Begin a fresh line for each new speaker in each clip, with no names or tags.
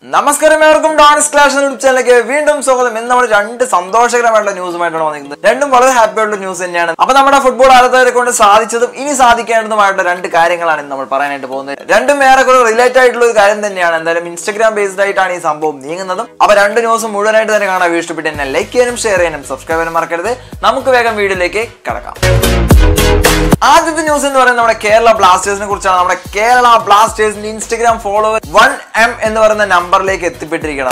നമസ്കാരം ഏവർക്കും dance class YouTube ചാനലിലേക്ക് വീണ്ടും സ്വാഗതം ഇന്ന് നമ്മൾ രണ്ട് സന്തോഷകരമായിട്ടുള്ള ന്യൂസുമായിട്ടാണ് വന്നിരിക്കുന്നത് രണ്ടും വളരെ ഹാപ്പി ആയിട്ടുള്ള ന്യൂസ് തന്നെയാണ് അപ്പൊ നമ്മുടെ ഫുട്ബോൾ ആരാധകരെ കൊണ്ട് സാധിച്ചതും ഇനി സാധിക്കേണ്ടതുമായിട്ടുള്ള രണ്ട് കാര്യങ്ങളാണ് ഇന്ന് നമ്മൾ പറയാനായിട്ട് പോകുന്നത് രണ്ടും ഏറെക്കുറെ റിലേറ്റ് ആയിട്ടുള്ള ഒരു കാര്യം തന്നെയാണ് എന്തായാലും ഇൻസ്റ്റാഗ്രാം ബേസ്ഡ് ആയിട്ടാണ് ഈ സംഭവം നീങ്ങുന്നതും അപ്പൊ രണ്ട് ന്യൂസും മുഴുവനായിട്ട് തന്നെ കാണാൻ വീഡിയോ ഇഷ്ടപ്പെട്ട് എന്നെ ലൈക്ക് ചെയ്യാനും ഷെയർ ചെയ്യാനും സബ്സ്ക്രൈബ് ചെയ്യാനും മറക്കരുത് നമുക്ക് വേഗം വീഡിയോയിലേക്ക് കടക്കാം ആദ്യത്തെ ന്യൂസ് എന്ന് പറയുന്നത് നമ്മുടെ കേരള ബ്ലാസ്റ്റേഴ്സിനെ കുറിച്ചാണ് നമ്മുടെ കേരള ബ്ലാസ്റ്റേഴ്സിന്റെ ഇൻസ്റ്റഗ്രാം ഫോളോവർ വൺ എം എന്ന് പറയുന്ന നമ്പറിലേക്ക് എത്തിപ്പെട്ടിരിക്കണം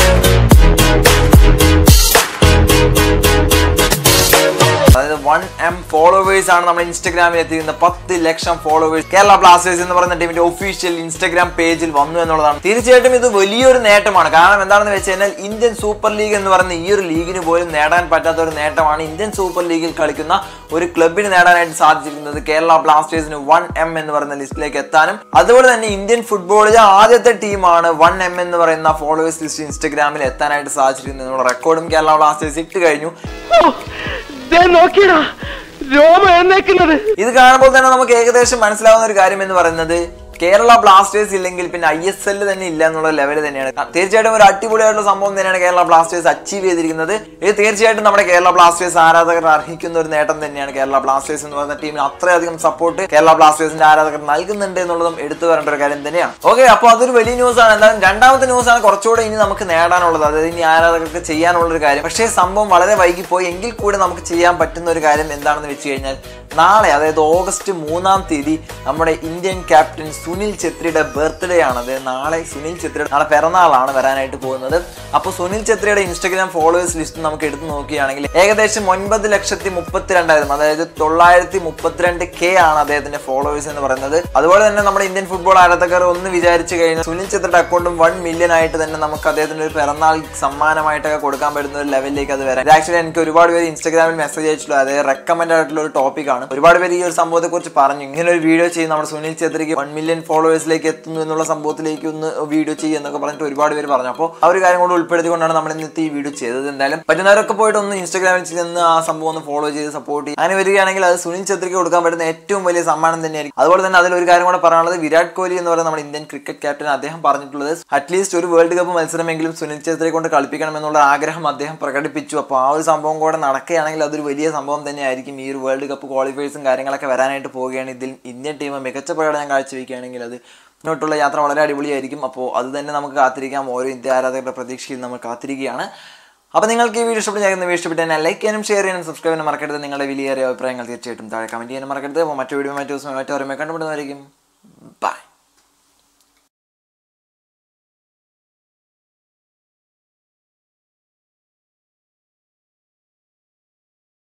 അതായത് വൺ എം ഫോളോവേഴ്സ് ആണ് നമ്മുടെ ഇൻസ്റ്റഗ്രാമിൽ എത്തിയിരുന്ന പത്ത് ലക്ഷം ഫോളോവേഴ്സ് കേരള ബ്ലാസ്റ്റേഴ്സ് എന്ന് പറയുന്ന ടീമിന്റെ ഒഫീഷ്യൽ ഇൻസ്റ്റഗ്രാം പേജിൽ വന്നു എന്നുള്ളതാണ് തീർച്ചയായിട്ടും ഇത് വലിയൊരു നേട്ടമാണ് കാരണം എന്താണെന്ന് വെച്ച് കഴിഞ്ഞാൽ ഇന്ത്യൻ സൂപ്പർ ലീഗ് എന്ന് പറയുന്ന ഈ ഒരു ലീഗിന് പോലും നേടാൻ പറ്റാത്ത ഒരു നേട്ടമാണ് ഇന്ത്യൻ സൂപ്പർ ലീഗിൽ കളിക്കുന്ന ഒരു ക്ലബിന് നേടാനായിട്ട് സാധിച്ചിരിക്കുന്നത് കേരള ബ്ലാസ്റ്റേഴ്സിന് വൺ എം എന്ന് പറയുന്ന ലിസ്റ്റിലേക്ക് എത്താനും അതുപോലെ തന്നെ ഇന്ത്യൻ ഫുട്ബോളിലെ ആദ്യത്തെ ടീമാണ് വൺ എം എന്ന് പറയുന്ന ഫോളോവേഴ്സ് ലിസ്റ്റ് ഇൻസ്റ്റഗ്രാമിൽ എത്താനായിട്ട് സാധിച്ചിരിക്കുന്നത് എന്നുള്ള റെക്കോർഡും കേരള ബ്ലാസ്റ്റേഴ്സ് ഇട്ട് കഴിഞ്ഞു
ഓ, ദേ നോക്കിയടാ രോമം എഴുന്നേക്കുന്നത്
ഇത് കാണുമ്പോൾ തന്നെ നമുക്ക് ഏകദേശം മനസ്സിലാവുന്ന ഒരു കാര്യം എന്ന് പറയുന്നത് കേരള ബ്ലാസ്റ്റേഴ്സ് ഇല്ലെങ്കിൽ പിന്നെ ഐ എസ് എൽ തന്നെ ഇല്ല എന്നുള്ള ലെവൽ തന്നെയാണ് തീർച്ചയായിട്ടും ഒരു അടിപൊളിയായിട്ടുള്ള സംഭവം തന്നെയാണ് കേരള ബ്ലാസ്റ്റേഴ്സ് അച്ചീവ് ചെയ്തിരിക്കുന്നത് ഇത് തീർച്ചയായിട്ടും നമ്മുടെ കേരള ബ്ലാസ്റ്റേഴ്സ് ആരാധകർ അർഹിക്കുന്ന ഒരു നേട്ടം തന്നെയാണ് കേരള ബ്ലാസ്റ്റേഴ്സ് എന്ന് പറയുന്ന ടീമിന് അത്രയധികം സപ്പോർട്ട് കേരള ബ്ലാസ്റ്റേഴ്സിന്റെ ആരാധകർ നൽകുന്നുണ്ട് എന്നുള്ളതും എടുത്തു വരേണ്ട ഒരു കാര്യം തന്നെയാണ് ഓക്കെ അപ്പോൾ അതൊരു വലിയ ന്യൂസ് ആണ് എന്തായാലും രണ്ടാമത്തെ ന്യൂസ് ആണ് കുറച്ചുകൂടെ ഇനി നമുക്ക് നേടാനുള്ളത് അതായത് ഇനി ആരാധകർക്ക് ചെയ്യാനുള്ള ഒരു കാര്യം പക്ഷേ സംഭവം വളരെ വൈകിപ്പോയി എങ്കിൽ കൂടി നമുക്ക് ചെയ്യാൻ പറ്റുന്ന ഒരു കാര്യം എന്താണെന്ന് വെച്ച് കഴിഞ്ഞാൽ നാളെ അതായത് ഓഗസ്റ്റ് മൂന്നാം തീയതി നമ്മുടെ ഇന്ത്യൻ ക്യാപ്റ്റൻ സുനിൽ ഛത്രിയുടെ ബർത്ത്ഡേ ആണ് അത് നാളെ സുനിൽ ഛത്രിയുടെ നാളെ പിറന്നാളാണ് വരാനായിട്ട് പോകുന്നത് അപ്പോൾ സുനിൽ ഛത്രിയുടെ ഇൻസ്റ്റാഗ്രാം ഫോളോവേഴ്സ് ലിസ്റ്റ് നമുക്ക് എടുത്ത് നോക്കുകയാണെങ്കിൽ ഏകദേശം ഒൻപത് ലക്ഷത്തി മുപ്പത്തിരണ്ടായിരം അതായത് തൊള്ളായിരത്തി മുപ്പത്തിരണ്ട് കെ ആണ് അദ്ദേഹത്തിന്റെ ഫോളോവേഴ്സ് എന്ന് പറയുന്നത് അതുപോലെ തന്നെ നമ്മുടെ ഇന്ത്യൻ ഫുട്ബോൾ ആരാധകർ ഒന്ന് വിചാരിച്ചു കഴിഞ്ഞാൽ സുനിൽ ഛത്രിയുടെ അക്കൗണ്ടും വൺ മില്യൺ ആയിട്ട് തന്നെ നമുക്ക് അദ്ദേഹത്തിന്റെ ഒരു പിറന്നാൾ സമ്മാനമായിട്ടൊക്കെ കൊടുക്കാൻ പറ്റുന്ന ഒരു ലെവലിലേക്ക് അത് വരാം ആക്ച്വലി എനിക്ക് ഒരുപാട് പേര് ഇൻസ്റ്റാഗ്രാമിൽ മെസ്സേജ് അയച്ചിട്ടുള്ള അതായത് റെക്കമെൻഡ് ആയിട്ടുള്ള ഒരു ടോപ്പിക്കാണ് ഒരുപാട് പേര് ഈ ഒരു സംഭവത്തെ കുറിച്ച് പറഞ്ഞു ഇങ്ങനെ ഒരു വീഡിയോ ചെയ്യും നമ്മുടെ സുനിൽ ഛത്രിക്ക് വൺ മില്യൺ ഫോളോവേഴ്സിലേക്ക് എത്തുന്നു എന്നുള്ള സംഭവത്തിലേക്ക് ഒന്ന് വീഡിയോ ചെയ്യും എന്നൊക്കെ പറഞ്ഞിട്ട് ഒരുപാട് പേര് പറഞ്ഞു അപ്പോൾ ആ ഒരു കാര്യം കൂടെ ഉൾപ്പെടുത്തിക്കൊണ്ടാണ് നമ്മൾ ഇന്നത്തെ ഈ വീഡിയോ ചെയ്തത് എന്തായാലും പറ്റുന്നവരൊക്കെ പോയിട്ട് ഒന്ന് ഇൻസ്റ്റാഗ്രാമിൽ ചെന്ന് ആ സംഭവം ഒന്ന് ഫോളോ ചെയ്ത് സപ്പോർട്ട് ചെയ്യും അങ്ങനെ വരികയാണെങ്കിൽ അത് സുനിൽ ഛത്രിക്ക് കൊടുക്കാൻ പറ്റുന്ന ഏറ്റവും വലിയ സമ്മാനം തന്നെയായിരിക്കും അതുപോലെ തന്നെ അതിൽ ഒരു കാര്യം കൂടെ പറയാനുള്ളത് വിരാട് കോഹ്ലി എന്ന് പറയുന്ന നമ്മുടെ ഇന്ത്യൻ ക്രിക്കറ്റ് ക്യാപ്റ്റൻ അദ്ദേഹം പറഞ്ഞിട്ടുള്ളത് അറ്റ്ലീസ്റ്റ് ഒരു വേൾഡ് കപ്പ് മത്സരമെങ്കിലും സുനിൽ ഛത്രിയെ കൊണ്ട് കളിപ്പിക്കണം എന്നുള്ള ആഗ്രഹം അദ്ദേഹം പ്രകടിപ്പിച്ചു അപ്പോൾ ആ ഒരു സംഭവം കൂടെ നടക്കുകയാണെങ്കിൽ അതൊരു വലിയ സംഭവം തന്നെയായിരിക്കും ഈ ഒരു വേൾഡ് കപ്പ് ക്വാളിഫയേഴ്സും കാര്യങ്ങളൊക്കെ വരാനായിട്ട് പോവുകയാണ് ഇതിൽ ഇന്ത്യൻ ടീം മികച്ച പ്രകടനം കാഴ്ചവെക്കുകയാണെങ്കിൽ അത് മുന്നോട്ടുള്ള യാത്ര വളരെ അടിപൊളിയായിരിക്കും അപ്പോൾ അത് തന്നെ നമുക്ക് കാത്തിരിക്കാം ഓരോ ഇന്ത്യ ആരാധകരുടെ പ്രതീക്ഷയിൽ നമ്മൾ കാത്തിരിക്കുകയാണ് അപ്പോൾ നിങ്ങൾക്ക് ഈ വീഡിയോ ഇഷ്ടപ്പെട്ട് ഞാൻ വീഡിയോ ഇഷ്ടപ്പെട്ട് തന്നെ ലൈക്ക് ചെയ്യാനും ഷെയർ ചെയ്യാനും സബ്സ്ക്രൈബ് ചെയ്യാനും മറക്കരുത് നിങ്ങളുടെ വലിയ അഭിപ്രായങ്ങൾ തീർച്ചയായിട്ടും താഴെ കമൻറ്റ് ചെയ്യാനും മറക്കരുത് അപ്പോൾ മറ്റു വീഡിയോ മറ്റു ദിവസം മറ്റു ഓരോ കണ്ടുപിടുന്നതായിരിക്കും ബൈ